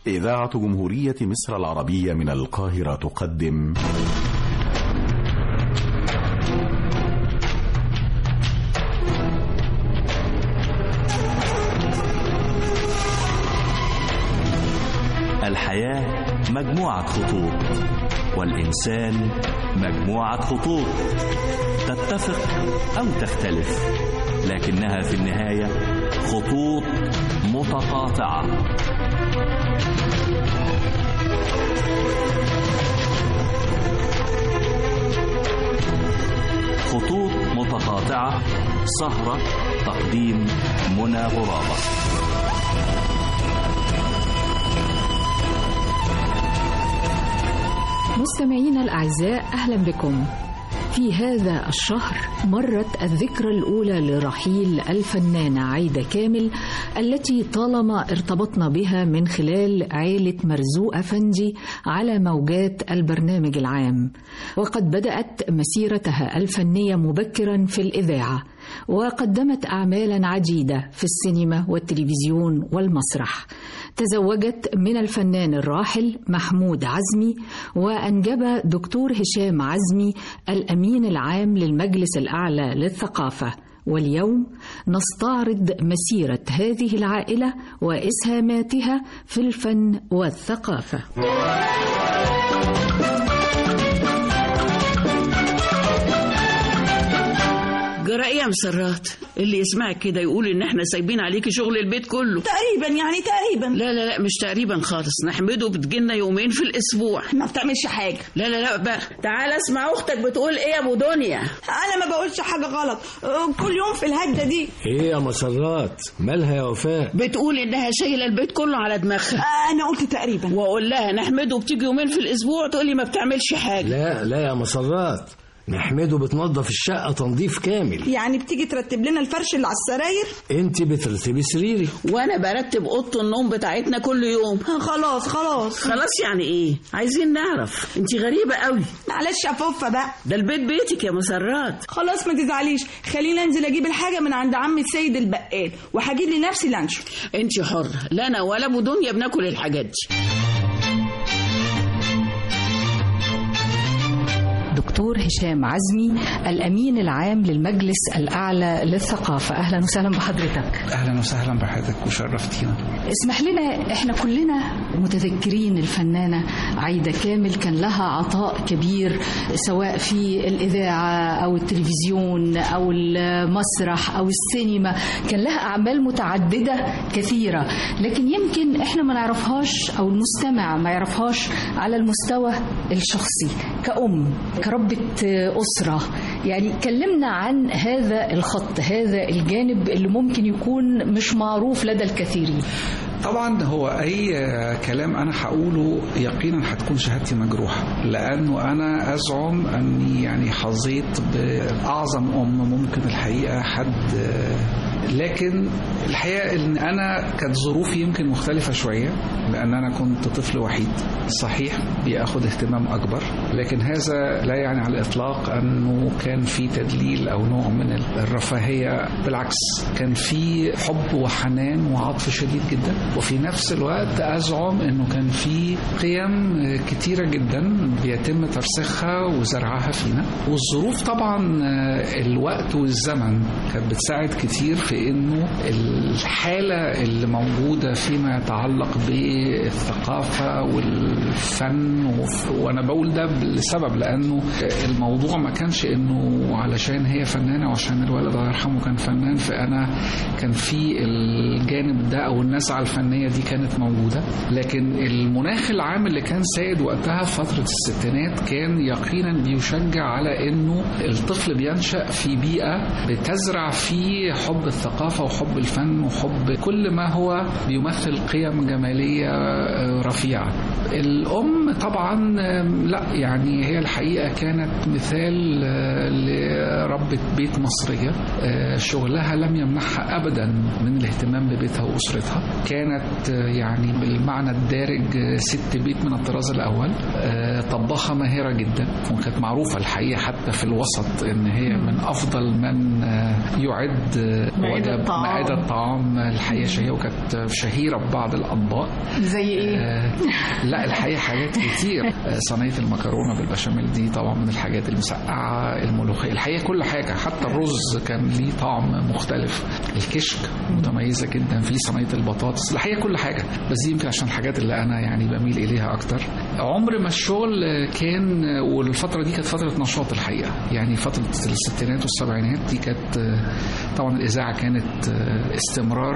إذاعة جمهورية مصر العربية من القاهرة تقدم الحياة مجموعة خطوط والإنسان مجموعة خطوط تتفق أو تختلف لكنها في النهاية خطوط متقاطعة خطوط متقاطعة سهرة تقديم منى غرابة مستمعينا الأعزاء أهلا بكم في هذا الشهر مرت الذكرى الأولى لرحيل الفنانة عايدة كامل التي طالما ارتبطنا بها من خلال عيلة مرزوق أفندي على موجات البرنامج العام وقد بدأت مسيرتها الفنية مبكرا في الإذاعة وقدمت أعمالا عديدة في السينما والتلفزيون والمسرح تزوجت من الفنان الراحل محمود عزمي وأنجب دكتور هشام عزمي الأمين العام للمجلس الأعلى للثقافة واليوم نستعرض مسيرة هذه العائلة وإسهاماتها في الفن والثقافة جرى يا مسرات اللي يسمعك كده يقول ان احنا سايبين عليكي شغل البيت كله تقريبا يعني تقريبا لا لا لا مش تقريبا خالص نحمده بتجيلنا يومين في الاسبوع ما بتعملش حاجه لا لا لا بقى تعال اسمع اختك بتقول ايه يا ابو دنيا انا ما بقولش حاجه غلط كل يوم في الهجه دي ايه يا مسرات مالها يا وفاء بتقول انها شايله البيت كله على دماغها انا قلت تقريبا واقول لها نحمده بتيجي يومين في الاسبوع تقول لي ما بتعملش حاجه لا لا يا مسرات نحمده بتنظف الشقة تنظيف كامل يعني بتيجي ترتب لنا الفرش اللي على السراير انت بترتبي سريري وانا برتب اوضه النوم بتاعتنا كل يوم خلاص خلاص خلاص يعني ايه عايزين نعرف انت غريبه قوي معلش يا فوفه بقى ده البيت بيتك يا مسرات خلاص ما تزعليش خليني انزل اجيب الحاجه من عند عم السيد البقال وهجيب لنفسي لانش انت حره لا انا ولا ابو دنيا بناكل الحاجات دي دكتور هشام عزمي الأمين العام للمجلس الأعلى للثقافة أهلا وسهلا بحضرتك اهلا وسهلا بحضرتك وشرفتينا اسمح لنا احنا كلنا متذكرين الفنانة عايدة كامل كان لها عطاء كبير سواء في الإذاعة أو التلفزيون أو المسرح أو السينما كان لها أعمال متعددة كثيرة لكن يمكن احنا ما نعرفهاش أو المستمع ما يعرفهاش على المستوى الشخصي كأم كربة أسرة يعني كلمنا عن هذا الخط هذا الجانب اللي ممكن يكون مش معروف لدى الكثيرين طبعا هو اي كلام انا هقوله يقينا هتكون شهادتي مجروحه لانه انا ازعم اني يعني حظيت باعظم ام ممكن الحقيقه حد لكن الحقيقه ان انا كانت ظروفي يمكن مختلفه شويه لان انا كنت طفل وحيد صحيح بياخد اهتمام اكبر لكن هذا لا يعني على الاطلاق انه كان في تدليل او نوع من الرفاهيه بالعكس كان في حب وحنان وعطف شديد جدا وفي نفس الوقت ازعم انه كان في قيم كتيره جدا بيتم ترسيخها وزرعها فينا والظروف طبعا الوقت والزمن كانت بتساعد كتير في انه الحاله اللي موجوده فيما يتعلق بالثقافه والفن وانا بقول ده لسبب لانه الموضوع ما كانش انه علشان هي فنانه وعشان الوالد الله يرحمه كان فنان فانا كان في الجانب ده او النزعه الفنيه دي كانت موجوده لكن المناخ العام اللي كان سائد وقتها في فتره الستينات كان يقينا بيشجع على انه الطفل بينشا في بيئه بتزرع فيه حب الثقافه وحب الفن وحب كل ما هو بيمثل قيم جماليه رفيعه الام طبعا آم، لا يعني هي الحقيقة كانت مثال آه، لربة بيت مصرية آه، شغلها لم يمنحها أبدا من الاهتمام ببيتها وأسرتها كانت آه، يعني بالمعنى الدارج آه، ست بيت من الطراز الأول آه، طباخة ماهرة جدا وكانت معروفة الحقيقة حتى في الوسط إن هي من أفضل من آه، يعد آه، مائدة وجب- طعام. مائدة طعام الحقيقة شهية وكانت شهيرة ببعض الأطباق زي ايه آه، لا الحقيقه حاجات كتير آه، صينيه المكرونه بالبشاميل دي طبعا من الحاجات المسقعه الملوخيه الحقيقه كل حاجه حتى الرز كان ليه طعم مختلف الكشك متميزه جدا في صينيه البطاطس الحقيقه كل حاجه بس دي يمكن عشان الحاجات اللي انا يعني بميل اليها اكتر عمر ما الشغل آه، كان آه، والفتره دي كانت فتره نشاط الحقيقه يعني فتره الستينات والسبعينات دي كانت آه، طبعا الاذاعه كانت آه، استمرار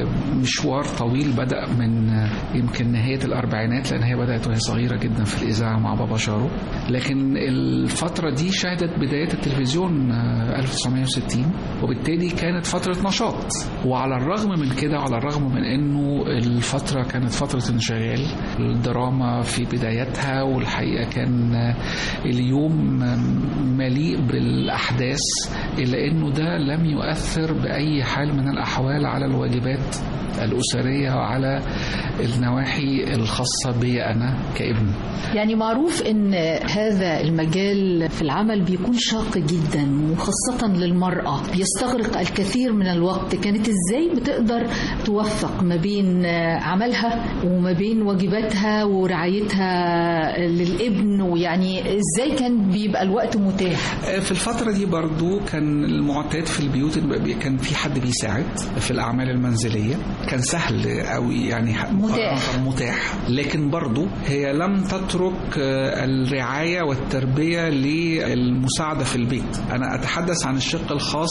لمشوار طويل بدا من آه، يمكن نهايه الاربعينات لان هي بدات وهي صغيره جدا في الاذاعه مع بابا شارو لكن الفتره دي شهدت بدايه التلفزيون آه، 1960 وبالتالي كانت فتره نشاط وعلى الرغم من كده وعلى الرغم من انه الفتره كانت فتره انشغال الدراما في بدايتها والحقيقه كان آه، اليوم آه، مليء بالاحداث الا انه ده لم يؤثر باي حال من الاحوال على الواجبات الاسريه وعلى النواحي الخاصه بي انا كابن يعني معروف ان هذا المجال في العمل بيكون شاق جدا وخاصة للمرأة بيستغرق الكثير من الوقت كانت ازاي بتقدر توفق ما بين عملها وما بين واجباتها ورعايتها للابن ويعني ازاي كان بيبقى الوقت متاح في الفترة دي برضو كان المعتاد في البيوت إن بقى بي- كان في حد بيساعد في الأعمال المنزلية كان سهل قوي يعني ح- متاح. مقارنة متاح لكن برضو هي لم تترك آه، الرعاية والتربية للمساعدة في البيت أنا أتحدث عن الشق الخاص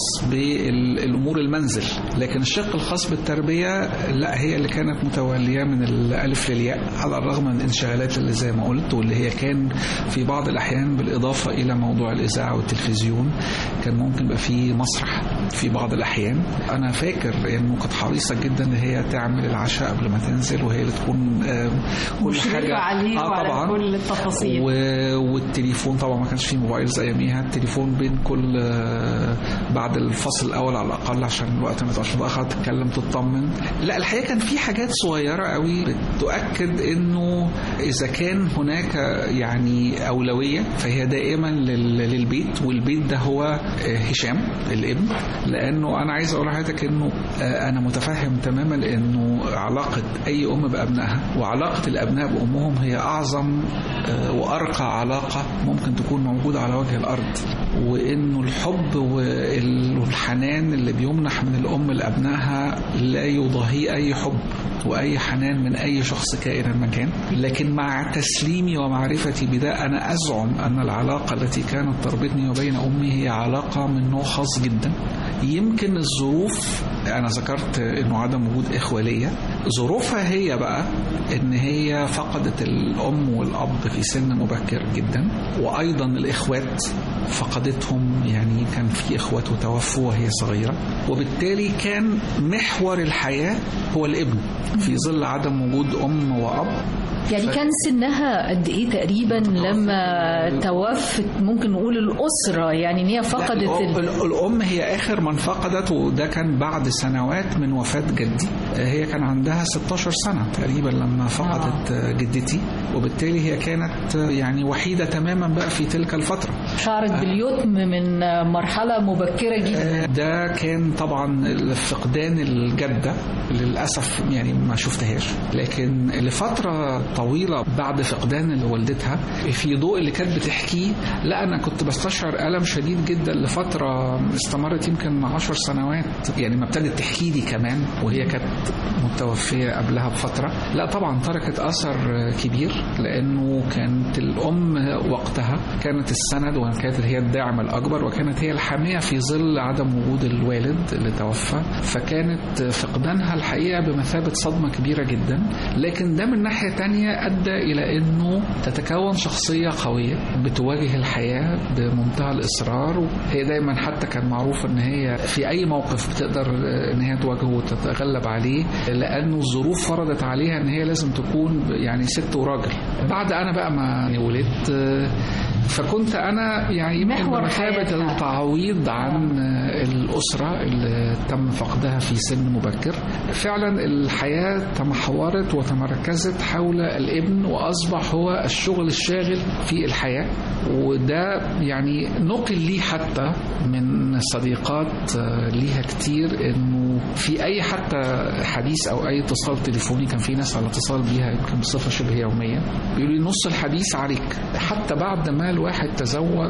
بالأمور المنزل لكن الشق الخاص بالتربية لا هي اللي كانت متولية من الألف للياء على الرغم من الانشغالات اللي زي ما قلت واللي هي كان في بعض الأحيان بالإضافة إلى موضوع الإذاعة والتلفزيون كان ممكن يبقى في مسرح في بعض الأحيان أنا فاكر إنه كانت حريصة جدا إن هي تعمل العشاء قبل ما تنزل وهي اللي تكون آه، كل مشرفة حاجة عليه آه وعلى طبعا كل التفاصيل. و... والتليفون طبعا ما كانش فيه موبايل زي اياميها التليفون بين كل آه، بعد الفصل الاول على الاقل عشان الوقت ما يبقاش متاخر تتكلم تطمن لا الحقيقه كان في حاجات صغيره قوي بتؤكد انه اذا كان هناك يعني اولويه فهي دائما لل... للبيت والبيت ده هو آه، هشام الابن لانه انا عايز اقول لحضرتك انه آه، انا متفهم تماما انه علاقه اي ام بابنائها وعلاقه الابناء بامهم هي اعظم آه، وارقى علاقه ممكن تكون موجوده على وجه الارض وانه الحب وال- والحنان اللي بيمنح من الام لابنائها لا يضاهيه اي حب واي حنان من اي شخص كائنا ما كان لكن مع تسليمي ومعرفتي بده انا ازعم ان العلاقه التي كانت تربطني وبين امي هي علاقه من نوع خاص جدا يمكن الظروف انا ذكرت انه عدم وجود اخوه ليا ظروفها هي بقى ان هي فقدت الام والاب في سن مبكر جدا وايضا الاخوات فقدتهم يعني كان في اخوات وتوفوا وهي صغيره وبالتالي كان محور الحياه هو الابن في ظل عدم وجود ام واب يعني كان سنها قد ايه تقريبا لما توفت ممكن نقول الاسره يعني ان هي فقدت لا، ال... الأم, الأم هي آخر من فقدت وده كان بعد سنوات من وفاة جدي هي كان عندها 16 سنة تقريبا لما فقدت آه. جدتي وبالتالي هي كانت آه، يعني وحيدة تماما بقى في تلك الفترة شعرت باليتم من مرحله مبكره جدا آه، ده كان طبعا فقدان الجدة للأسف يعني ما شفتهاش لكن لفترة طويلة بعد فقدان والدتها في ضوء اللي كانت بتحكيه لا أنا كنت بستشعر ألم شديد جدا لفترة استمرت يمكن عشر سنوات يعني ما ابتدت تحكي لي كمان وهي كانت متوفية قبلها بفترة لا طبعا تركت أثر كبير لأنه كانت الأم وقتها كانت السند وكانت هي الداعم الأكبر وكانت هي الحامية في ظل عدم وجود الوالد اللي توفى فكانت فقدانها الحقيقة بمثابة صدمة كبيرة جدا لكن ده من ناحية تانية أدى إلى أنه تتكون شخصية قوية بتواجه الحياة بمنتهى الإصرار هي دايما حتى كان معروف أن هي في أي موقف بتقدر أن هي تواجهه وتتغلب عليه عليه لانه الظروف فرضت عليها ان هي لازم تكون يعني ست وراجل بعد انا بقى ما ولدت آه، فكنت انا يعني يمكن محور بمثابه حياتها. التعويض عن آه، الاسره اللي تم فقدها في سن مبكر فعلا الحياه تمحورت وتمركزت حول الابن واصبح هو الشغل الشاغل في الحياه وده يعني نقل لي حتى من صديقات آه، ليها كتير انه في اي حتى حديث او اي اتصال تليفوني كان في ناس على اتصال بيها يمكن بصفه شبه يوميه بيقولوا لي نص الحديث عليك حتى بعد ما الواحد تزوج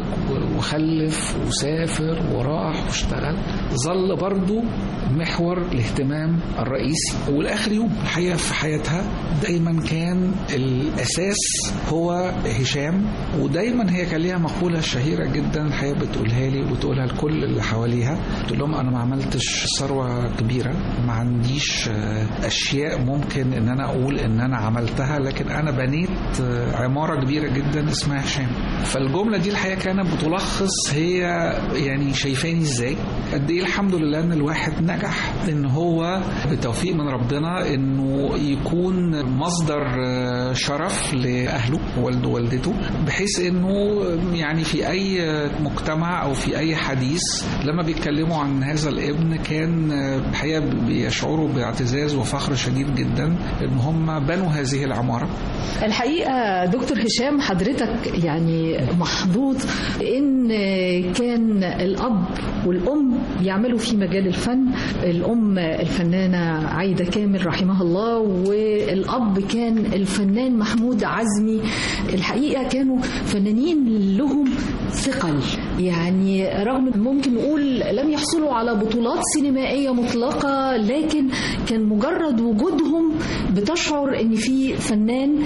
وخلف وسافر وراح واشتغل ظل برضه محور الاهتمام الرئيسي والاخر يوم الحقيقه في حياتها دايما كان الاساس هو هشام ودايما هي كان ليها مقوله شهيره جدا الحقيقه بتقولها لي وبتقولها لكل اللي حواليها تقول لهم انا ما عملتش ثروه كبيره ما عنديش آه، اشياء ممكن ان انا اقول ان انا عملتها لكن انا بنيت آه، عماره كبيره جدا اسمها هشام فالجمله دي الحقيقه كانت بتلخص هي يعني شايفاني ازاي قد ايه الحمد لله ان الواحد نجح ان هو بتوفيق من ربنا انه يكون مصدر آه، شرف لاهله والده ووالدته بحيث انه يعني في اي مجتمع او في اي حديث لما بيتكلموا عن هذا الابن كان آه، الحقيقه بيشعروا باعتزاز وفخر شديد جدا ان هم بنوا هذه العماره الحقيقة دكتور هشام حضرتك يعني محظوظ إن كان الأب والأم يعملوا في مجال الفن الأم الفنانة عايدة كامل رحمها الله والأب كان الفنان محمود عزمي الحقيقة كانوا فنانين لهم ثقل يعني رغم ممكن نقول لم يحصلوا على بطولات سينمائية مطلقة لكن كان مجرد وجودهم بتشعر ان في فنان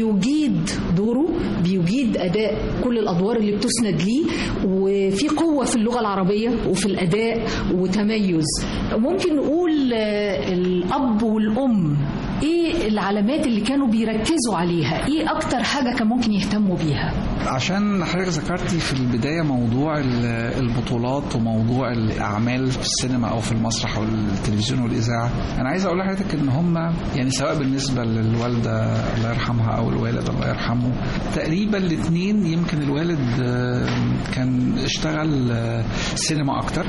بيجيد دوره بيجيد اداء كل الادوار اللي بتسند ليه وفي قوه في اللغه العربيه وفي الاداء وتميز ممكن نقول آه، الاب والام ايه العلامات اللي كانوا بيركزوا عليها ايه اكتر حاجه كان ممكن يهتموا بيها عشان حضرتك ذكرتي في البدايه موضوع ال- البطولات وموضوع الاعمال في السينما او في المسرح او التلفزيون والاذاعه انا عايز اقول لحضرتك ان هم يعني سواء بالنسبه للوالده الله يرحمها او الوالد الله يرحمه تقريبا الاثنين يمكن الوالد آه، كان اشتغل آه، سينما اكتر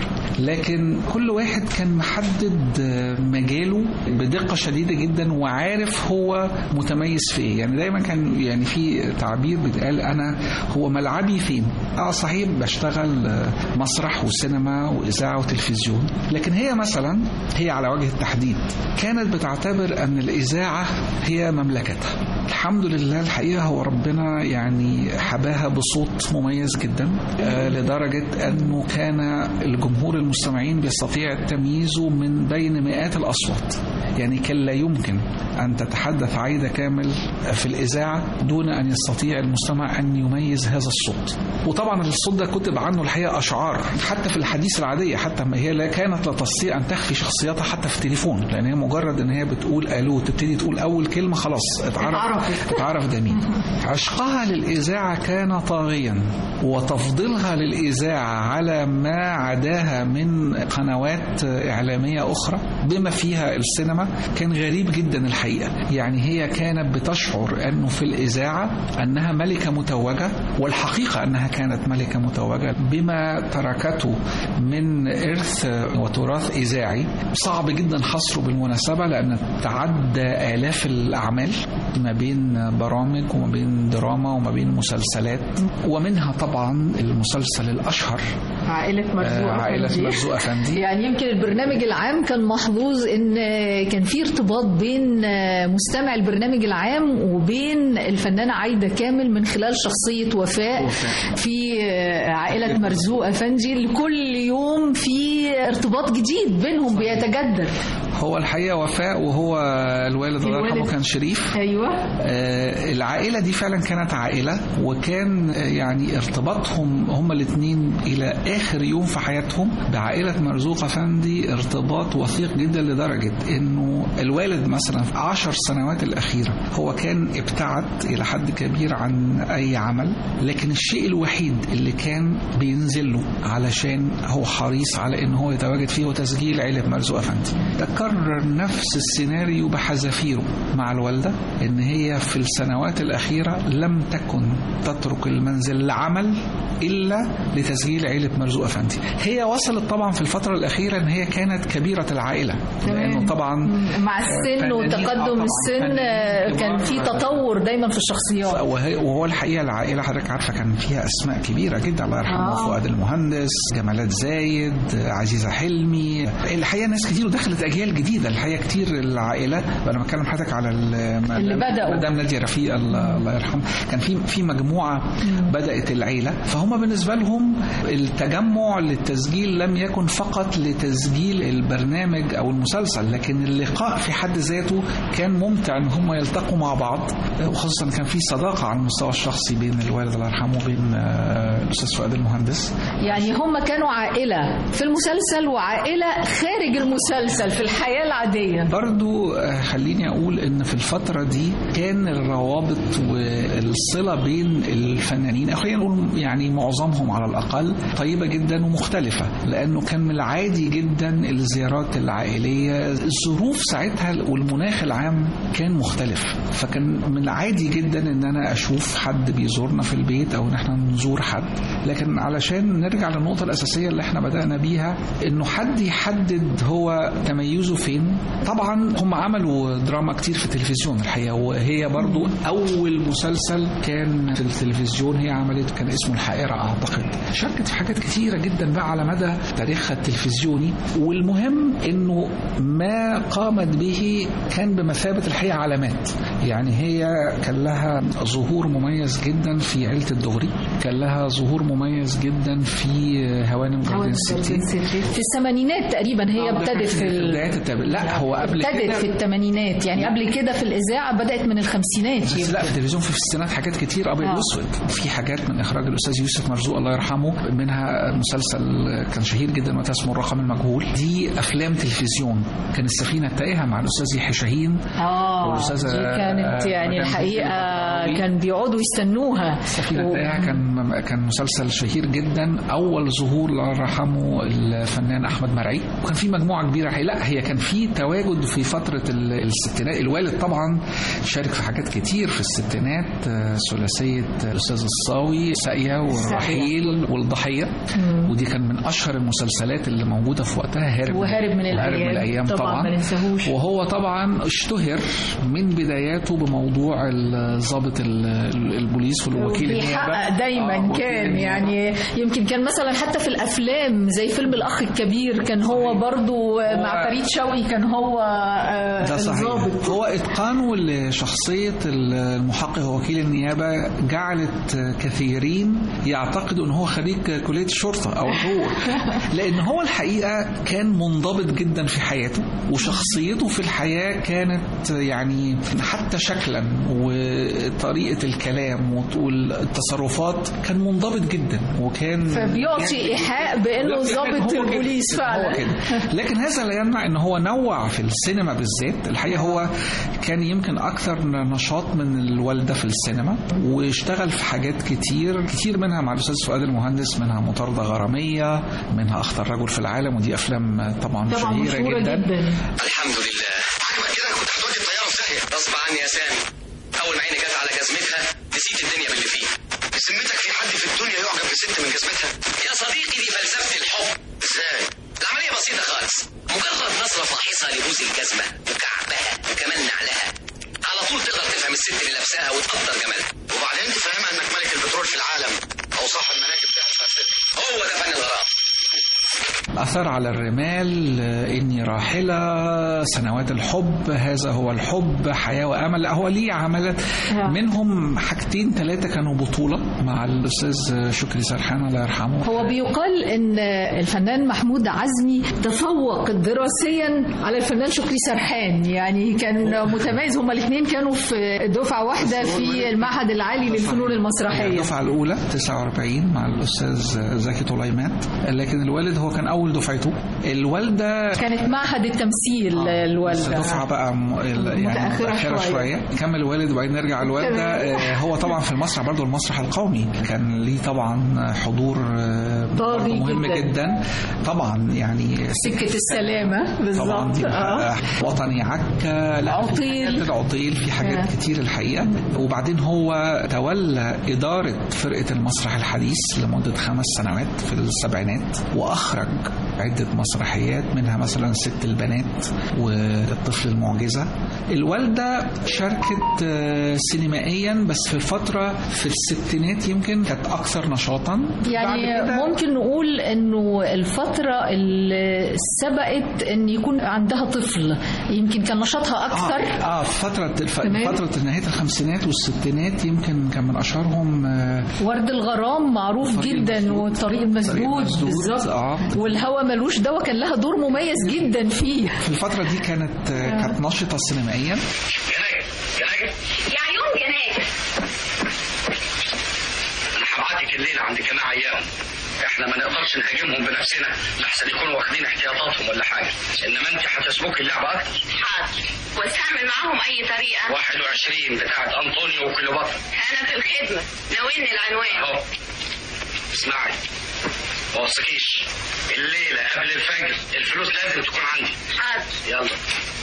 لكن كل واحد كان محدد آه، مجاله بدقه شديده جدا وعارف هو متميز في ايه يعني دايما كان يعني في تعبير بيتقال انا هو ملعبي فين اه صحيح بشتغل آه، مسرح وسينما واذاعه وتلفزيون لكن هي مثلا هي على وجه التحديد كانت بتعتبر ان الاذاعه هي مملكتها الحمد لله الحقيقه هو ربنا يعني حباها بصوت مميز جدا آه، لدرجه انه كان الجمهور المستمعين بيستطيع تمييزه من بين مئات الاصوات يعني كان لا يمكن ان تتحدث عايده كامل في الاذاعه دون ان يستطيع المستمع ان يميز هذا الصوت وطبعا الصوت ده كتب عنه الحقيقه اشعار حتى في الحديث العاديه حتى ما هي لا كانت لا تستطيع ان تخفي شخصيتها حتى في التليفون لان هي مجرد ان هي بتقول الو تبتدي تقول اول كلمه خلاص اتعرف اتعرفت. اتعرف ده مين عشقها للاذاعه كان طاغيا وتفضيلها للاذاعه على ما عداها من قنوات اعلاميه اخرى بما فيها السينما كان غريب جدا الحقيقه يعني هي كانت بتشعر انه في الاذاعه انها ملكه متوجه والحقيقه انها كانت ملكه متوجه بما تركته من ارث وتراث اذاعي صعب جدا حصره بالمناسبه لان تعدى الاف الاعمال ما بين برامج وما بين دراما وما بين مسلسلات ومنها طبعا المسلسل الاشهر عائله مرزوق آه، عائله أفندي. مرزوق افندي يعني يمكن البرنامج العام كان محظوظ ان كان في ارتباط بين مستمع البرنامج العام وبين الفنانه عايده كامل من خلال شخصيه وفاء وفاء. في عائله مرزوق افندي اللي كل يوم في ارتباط جديد بينهم بيتجدد هو الحقيقه وفاء وهو الوالد الله الوالد. يرحمه كان شريف ايوه آه، العائلة دي فعلا كانت عائلة وكان آه، يعني ارتباطهم هما الاثنين إلى آخر يوم في حياتهم بعائلة مرزوق أفندي ارتباط وثيق جدا لدرجة إنه الوالد مثلا في عشر سنوات الأخيرة هو كان ابتعد إلى حد كبير عن أي عمل لكن الشيء الوحيد اللي كان بينزل له علشان هو حريص على إن هو يتواجد فيه هو تسجيل عيلة مرزوق أفندي تكرر نفس السيناريو بحذافيره مع الوالدة إن هي في السنوات الأخيرة لم تكن تترك المنزل لعمل إلا لتسجيل عيلة مرزوق أفندي هي وصلت طبعا في الفترة الأخيرة إن هي كانت كبيرة العائلة لأنه طبعا مع السن فنانين- آه وتقدم طبعاً، السن فنانين كان كبار. في تطور دايما في الشخصيات وهي- وهو الحقيقه العائله حضرتك عارفه كان فيها اسماء كبيره جدا الله يرحمه آه. فؤاد المهندس جمالات زايد عزيزه حلمي الحقيقه ناس كتير ودخلت اجيال جديده الحقيقه كتير العائله انا بتكلم حضرتك على ال- اللي بدأوا. مدام ناديه رفيق الله الله يرحمه كان في في مجموعه بدات العيله فهم بالنسبه لهم التجمع للتسجيل لم يكن فقط لتسجيل البرنامج او المسلسل لكن اللقاء في حد ذاته كان ممتع ان هم يلتقوا مع بعض وخصوصا كان في صداقه على المستوى الشخصي بين الوالد الله يرحمه وبين آه، الاستاذ فؤاد المهندس يعني هم كانوا عائلة في المسلسل وعائلة خارج المسلسل في الحياة العادية برضو آه، خليني أقول إن في الفترة دي كان الروابط والصلة بين الفنانين أو خلينا نقول يعني معظمهم على الأقل طيبة جدا ومختلفة لأنه كان من العادي جدا الزيارات العائلية الظروف ساعتها والمناخ العام كان مختلف فكان من العادي جدا إن أنا أشوف حد بيزورنا في البيت أو إن إحنا نزور حد لكن علشان نرجع للنقطة الأساسية اللي إحنا بدأنا بيها إنه حد يحدد هو تميزه فين طبعا هم عملوا دراما كتير في التلفزيون الحقيقة وهي برضو أول مسلسل كان في التلفزيون هي عملته كان اسمه الحائرة أعتقد شاركت في حاجات كتيرة جدا بقى على مدى تاريخها التلفزيوني والمهم إنه ما قامت به كان بمثابة الحقيقة علامات يعني هي كان لها ظهور مميز جدا في عيلة الدغري كان لها ظهور مميز جدا في هوانم جاردن سيتي في الثمانينات تقريبا هي ابتدت في ال... بداية التابع لا هو قبل ابتدت كده في الثمانينات يعني قبل كده في الإذاعة بدأت من الخمسينات بس لا في التلفزيون في الستينات حاجات كتير ابيض آه. واسود في حاجات من اخراج الاستاذ يوسف مرزوق الله يرحمه منها مسلسل كان شهير جدا وقتها اسمه الرقم المجهول دي افلام تلفزيون كان السفينه التائهه مع الاستاذ يحيى شاهين اه والأستاذة دي كانت يعني مدام الحقيقة زينب كان بيقعدوا يستنوها السفينة و- التائهة كان كان مسلسل شهير جدا أول ظهور الله يرحمه الفنان أحمد مرعي وكان في مجموعة كبيرة هي لا هي كان في تواجد في فترة ال- الستينات الوالد طبعا شارك في حاجات كتير في الستينات آه، ثلاثية الأستاذ الصاوي ساقية والرحيل والضحية ودي كان من أشهر المسلسلات اللي موجودة في وقتها هارب وهارب من وهارب الأيام. من الأيام طبعاً طبعا, ما ننساهوش. وهو طبعا اشتهر من بداياته بموضوع ال- ضابط ال- ال- البوليس والوكيل بيحقق النيابة. دايما آه، وكيل كان النيابة. يعني يمكن كان مثلا حتى في الافلام زي فيلم الاخ الكبير كان هو برضو مع فريد شوقي كان هو آه، ده صحيح الضابط هو اتقانه لشخصيه المحقق ووكيل النيابه جعلت كثيرين يعتقدوا ان هو خريج كليه الشرطه او هو لان هو الحقيقه كان منضبط جدا في حياته وشخصيته في الحياه كانت يعني حتى شكلا وطريقه الكلام والتصرفات كان منضبط جدا وكان فبيعطي يعني- ايحاء بانه هو ضابط كده، البوليس هو فعلا كده. لكن هذا لا يمنع ان هو نوع في السينما بالذات الحقيقه هو كان يمكن اكثر نشاط من الوالده في السينما واشتغل في حاجات كتير كتير منها مع الاستاذ فؤاد المهندس منها مطارده غراميه منها اخطر رجل في العالم ودي افلام طبعا, طبعا شهيره مشهوره جدا, جدا الحمد لله عجبك كده كنت هتودي الطياره في داهيه غصب عني يا سامي اول ما عيني جت على جزمتها نسيت الدنيا باللي فيها بسمتك في حد في الدنيا يعجب بست من جزمتها يا صديقي دي فلسفه الحب ازاي العمليه بسيطه خالص مجرد نظره فاحصه لبوز الجزمه وكعبها وكمان نعلها على طول تقدر تفهم الست اللي لابساها وتقدر جمالها وبعدين تفهمها انك ملك البترول في العالم او صاحب المراكب بتاعت هو ده فن الغرام عثر على الرمال آه، إني راحلة سنوات الحب هذا هو الحب حياة وأمل لا هو ليه عملت منهم حاجتين ثلاثة كانوا بطولة مع الأستاذ شكري سرحان الله يرحمه هو بيقال ان الفنان محمود عزمي تفوق دراسيا على الفنان شكري سرحان يعني كان متميز هما الاثنين كانوا في دفعه واحده في المعهد العالي للفنون المسرحيه الدفعة الأولى 49 مع الأستاذ زكي طليمات لكن الوالد هو كان أول دفعته الوالدة كانت معهد التمثيل بس الوالده دفعة بقى م... ال- يعني متأخرة متأخرة شوية. شوية كمل الوالد وبعدين نرجع الوالدة آه، هو طبعا في المسرح برضو المسرح القومي كان ليه طبعا حضور آه، برضو طاغي مهم جدا. جدا طبعا يعني سكه السلامه طبعا بالظبط دي اه آه، وطني عكا لا، في عطيل. حاجات العطيل في حاجات آه. كتير الحقيقة وبعدين هو تولى إدارة فرقة المسرح الحديث لمدة خمس سنوات في السبعينات وأخرج عدة مسرحيات منها مثلا ست البنات والطفل المعجزة الوالدة شاركت آه، سينمائيا بس في فترة في الستينات يمكن كانت أكثر نشاطا يعني بعد كده- ممكن نقول انه الفتره اللي سبقت ان يكون عندها طفل يمكن كان نشاطها اكثر اه, آه فترة الف... تمام. فترة نهاية الخمسينات والستينات يمكن كان من أشهرهم آه ورد الغرام معروف طريق جدا المسدود. والطريق المسدود المسدود، بالظبط آه. والهوى ملوش دواء كان لها دور مميز جدا فيه في الفترة دي كانت آه. كانت نشطة سينمائيا جناجة جناجة يا عيون جناجة انا هبعتك الليله عند جماعه اياهم احنا ما نقدرش نهاجمهم بنفسنا لحسن يكونوا واخدين احتياطاتهم ولا حاجه انما انت هتسبقي اللعبه اكتر حاضر واستعمل معاهم اي طريقة 21 بتاعت انطونيو وكليوباترا انا في الخدمة ناولني العنوان اهو اسمعي ما وصكيش الليله قبل الفجر الفلوس لازم تكون عندي حاضر يلا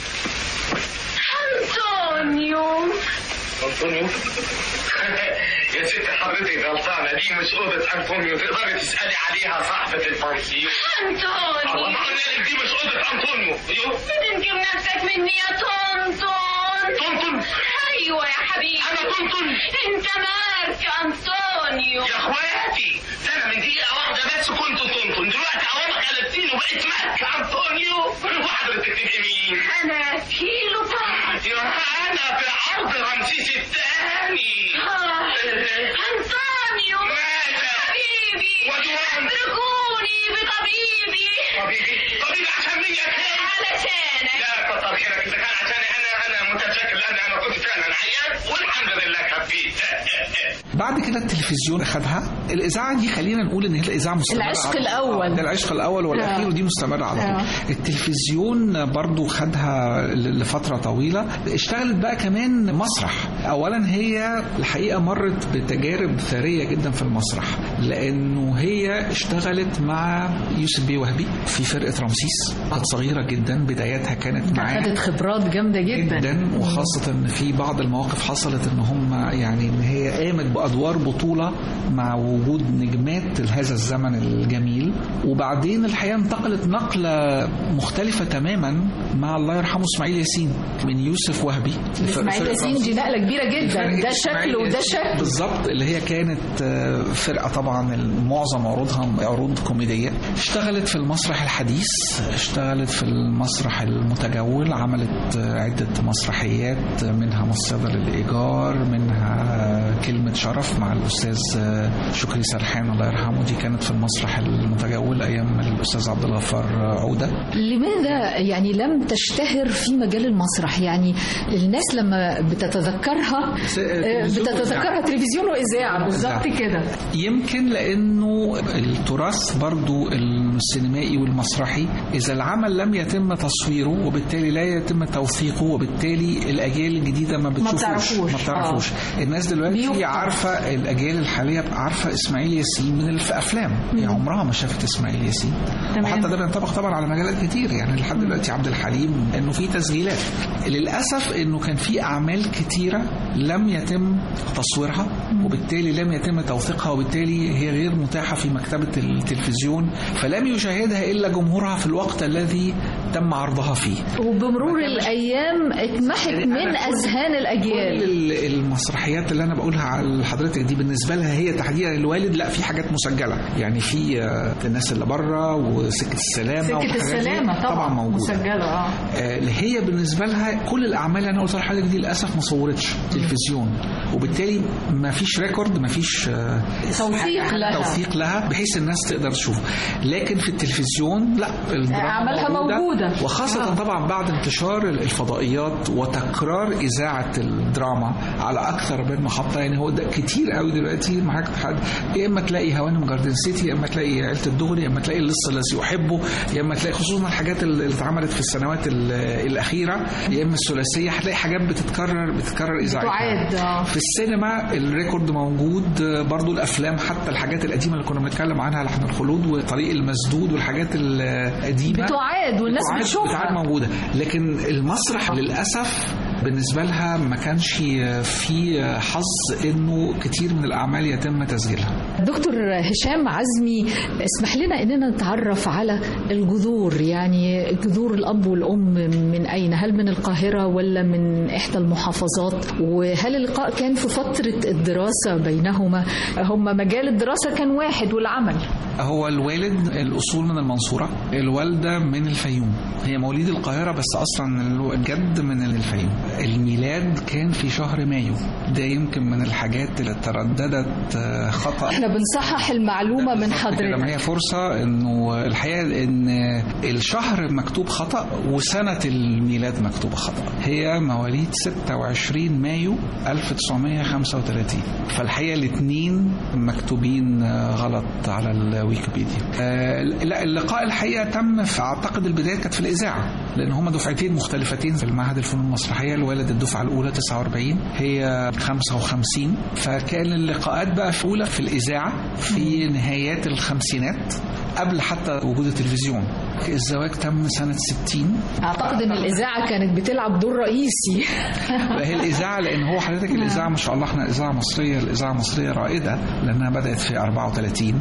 انطونيو انطونيو يا ست حضرتك غلطانه دي مش اوضه انطونيو تقدري تسالي عليها صاحبه البنسيون الله انطونيو ما قلنا لك دي مش اوضه انطونيو ايوه بتنكر نفسك مني يا طنطون طنطن ايوه يا حبيبي انا طنطن انت مارك انطونيو يا اخواتي ده انا من دقيقه واحده بس كنت طنطن دلوقتي عوامك قلبتيني وبقيت مارك انطونيو وحضرتك تبقي مين؟ انا كيلو طعم يا انا في عرض رمسيس الثاني انطونيو ماذا؟ حبيبي ودوان اتركوني بطبيبي طبيبي طبيبي عشان مين يا كريم؟ علشانك لا كتر خيرك اذا كان عشان انا انا متشكر لان انا كنت فعلا عيان والحمد لله خفيت بعد كده التلفزيون خدها الإذاعة دي خلينا نقول إن هي الإذاعة مستمرة العشق على- الأول. آه، ده العشق الأول والأخير آه. ودي مستمرة على آه. طول التلفزيون برضو خدها ل- لفترة طويلة اشتغلت بقى كمان مسرح أولا هي الحقيقة مرت بتجارب ثرية جدا في المسرح لأنه هي اشتغلت مع يوسف بيه وهبي في فرقة رمسيس كانت صغيرة جدا بداياتها كانت معاه خدت خبرات جامده جدا جدا وخاصة ان في بعض المواقف حصلت ان هم يعني ان هي قامت بادوار بطولة مع وجود نجمات هذا الزمن الجميل وبعدين الحقيقة انتقلت نقلة مختلفة تماما مع الله يرحمه اسماعيل ياسين من يوسف وهبي اسماعيل ياسين دي نقله كبيره جدا ده شكل وده شكل بالظبط اللي هي كانت آه، فرقه طبعا معظم عروضها عروض كوميديه اشتغلت في المسرح الحديث اشتغلت في المسرح المتجول عملت آه، عده مسرحيات منها مصيده للايجار منها آه، كلمه شرف مع الاستاذ آه، شكري سرحان الله يرحمه دي كانت في المسرح المتجول ايام الاستاذ عبد الغفار عوده لماذا يعني لم تشتهر في مجال المسرح يعني الناس لما بتتذكرها آه، بتتذكرها تلفزيون واذاعه بالظبط كده يمكن لانه التراث برضو السينمائي والمسرحي اذا العمل لم يتم تصويره وبالتالي لا يتم توثيقه وبالتالي الاجيال الجديده ما بتشوفوش بتعرفوش. ما بتعرفوش الناس دلوقتي بيفقد. عارفه الاجيال الحاليه عارفه اسماعيل ياسين من الافلام يعني عمرها ما شافت اسماعيل ياسين تمام. وحتى ده بينطبق طبعا على مجالات كتير يعني لحد دلوقتي عبد الحليم انه في تسجيلات للاسف انه كان في اعمال كتيره لم يتم تصويرها وبالتالي لم يتم توثيقها وبالتالي هي غير متاحه في مكتبه التلفزيون فلم يشاهدها الا جمهورها في الوقت الذي تم عرضها فيه وبمرور الايام اتمحت من اذهان الاجيال كل ال- المسرحيات اللي انا بقولها على حضرتك دي بالنسبه لها هي تحديدا الوالد لا في حاجات مسجله يعني في آه، الناس اللي بره وسكه السلامه سكة والحاجات دي السلامة طبعا, طبعا موجوده مسجلة اه آه، اللي هي بالنسبه لها كل الاعمال اللي انا قلت لحضرتك دي للاسف ما صورتش تلفزيون وبالتالي ما فيش ريكورد ما فيش آه، توثيق حاجة لها. توثيق لها بحيث الناس تقدر تشوفه لكن في التلفزيون لا الدراما أعمالها موجودة. وخاصه آه. طبعا بعد انتشار الفضائيات وتكرار اذاعه الدراما على اكثر من محطه يعني هو ده كتير قوي دلوقتي معاك حد يا اما تلاقي هوانم جاردن سيتي يا اما تلاقي عيله الدغري يا اما تلاقي اللص الذي احبه يا اما تلاقي خصوصا الحاجات اللي اتعملت في السنوات ال- الاخيره يا اما الثلاثيه هتلاقي حاجات بتتكرر بتتكرر اذاعتها تعاد آه. في السينما الريكورد موجود برضو الافلام حتى الحاجات القديمه اللي كنا بنتكلم عنها لحن الخلود وطريق المسدود والحاجات القديمه بتعاد والناس بتعاد- بتشوفها. بتعاد موجوده لكن المسرح للاسف بالنسبه لها ما كانش في حظ انه كتير من الاعمال يتم تسجيلها دكتور هشام عزمي اسمح لنا اننا نتعرف على الجذور يعني جذور الاب والام من اين هل من القاهره ولا من احدى المحافظات وهل اللقاء كان في فتره الدراسه بينهما هم مجال الدراسه كان واحد والعمل هو الوالد الاصول من المنصوره الوالده من الفيوم هي مواليد القاهره بس اصلا الجد من الفيوم الميلاد كان في شهر مايو ده يمكن من الحاجات اللي ترددت آه، خطا احنا بنصحح المعلومه من كده حضرتك ما هي فرصة انه الحقيقة ان الشهر مكتوب خطأ وسنة الميلاد مكتوبة خطأ هي مواليد 26 مايو 1935 فالحقيقة الاثنين مكتوبين آه، غلط على الويكيبيديا آه، لا اللقاء الحقيقة تم في اعتقد البداية كانت في الإذاعة لأن هما دفعتين مختلفتين في المعهد الفنون المسرحية الوالد الدفعة الأولى 49 هي 55 فكان اللقاءات بقى في أولى في الإذاعة في نهايات الخمسينات قبل حتى وجود التلفزيون الزواج تم سنة 60 اعتقد ان الاذاعه كانت بتلعب دور رئيسي هي الإذاعة لأن هو حضرتك الإذاعة ما شاء الله احنا إذاعة مصرية الإذاعة المصرية رائدة لأنها بدأت في 34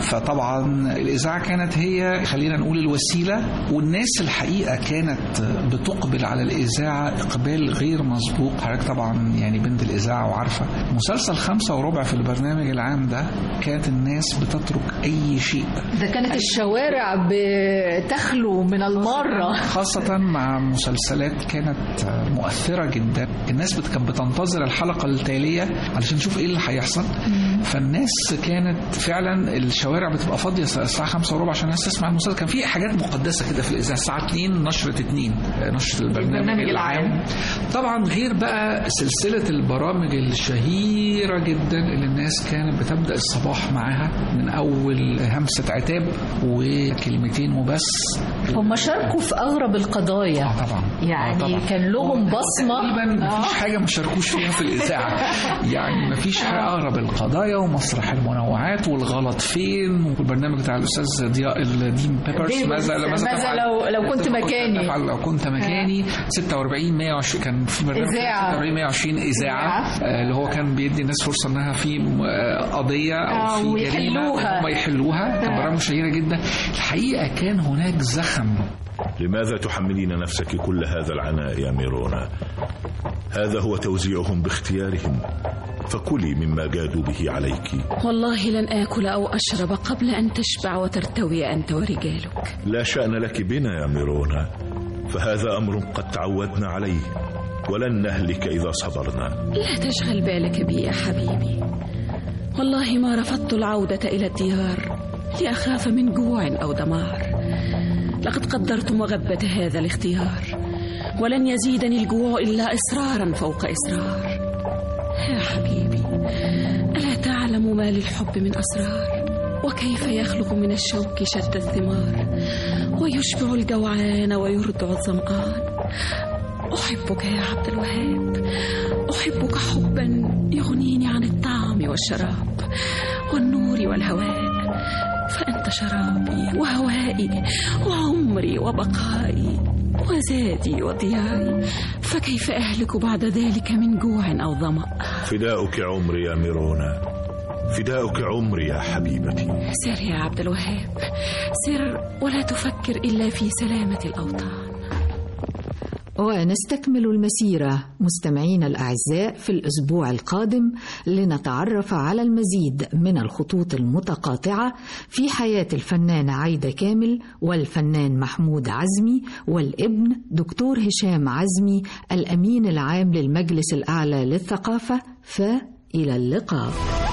فطبعا الإذاعة كانت هي خلينا نقول الوسيلة والناس الحقيقة كانت بتقبل على الإذاعة إقبال غير مسبوق حضرتك طبعا يعني بنت الإذاعة وعارفة مسلسل خمسة وربع في البرنامج العام ده كانت الناس بتترك أي شيء ده كانت الشوارع بتخلو من المره خاصة مع مسلسلات كانت مؤثرة جدا الناس بت- كانت بتنتظر الحلقة التالية علشان نشوف ايه اللي هيحصل فالناس كانت فعلا الشوارع بتبقى فاضية الساعة خمسة وربع عشان الناس تسمع المسلسل كان في حاجات مقدسة كده في الإذاعة الساعة 2 نشرة 2 نشرة البرنامج البرنامج العام طبعا غير بقى سلسلة البرامج الشهيرة جدا اللي الناس كانت بتبدأ الصباح معاها من أول همسة عتاب وكلمتين وبس هم شاركوا في اغرب القضايا آه طبعا يعني آه طبعا. كان لهم بصمه تقريبا آه. مفيش حاجه ما شاركوش فيها في الاذاعه يعني مفيش حاجه اقرب القضايا ومسرح المنوعات والغلط فين والبرنامج بتاع الاستاذ ضياء الدين بيبرز بيبرز. ماذا ماذا تفعل؟ لو- لو كنت ماذا مكاني؟ تفعل لو كنت مكاني 46 120 كان في برنامج إذاعة. 46 120 اذاعه آه، اللي هو كان بيدي الناس فرصه انها في آه، قضيه آه، او في جريمه ويحلوها. هم يحلوها كان برامج شهيره جدا الحقيقه كان هناك زخم لماذا تحملين نفسك كل هذا العناء يا ميرونا هذا هو توزيعهم باختيارهم فكلي مما جادوا به عليك والله لن آكل أو أشرب قبل أن تشبع وترتوي أنت ورجالك لا شأن لك بنا يا ميرونا فهذا أمر قد تعودنا عليه ولن نهلك إذا صبرنا لا تشغل بالك بي يا حبيبي والله ما رفضت العودة إلى الديار لأخاف من جوع أو دمار لقد قدرت مغبة هذا الاختيار ولن يزيدني الجوع إلا إصرارا فوق إصرار يا حبيبي ألا تعلم ما للحب من أسرار وكيف يخلق من الشوك شتى الثمار ويشبع الجوعان ويردع الظمآن أحبك يا عبد الوهاب أحبك حبا يغنيني عن الطعام والشراب والنور والهواء فأنت شرابي وهوائي وعمري وبقائي وزادي وضياعي فكيف أهلك بعد ذلك من جوع أو ظمأ فداؤك عمري يا ميرونا فداؤك عمري يا حبيبتي سر يا عبد الوهاب سر ولا تفكر إلا في سلامة الأوطان ونستكمل المسيرة مستمعينا الأعزاء في الأسبوع القادم لنتعرف على المزيد من الخطوط المتقاطعة في حياة الفنانة عايدة كامل والفنان محمود عزمي والابن دكتور هشام عزمي الأمين العام للمجلس الأعلى للثقافة فإلى اللقاء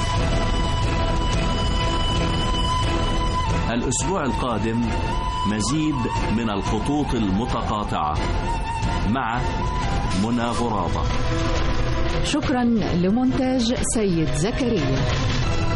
الأسبوع القادم مزيد من الخطوط المتقاطعة مع منى غرابة شكرا لمونتاج سيد زكريا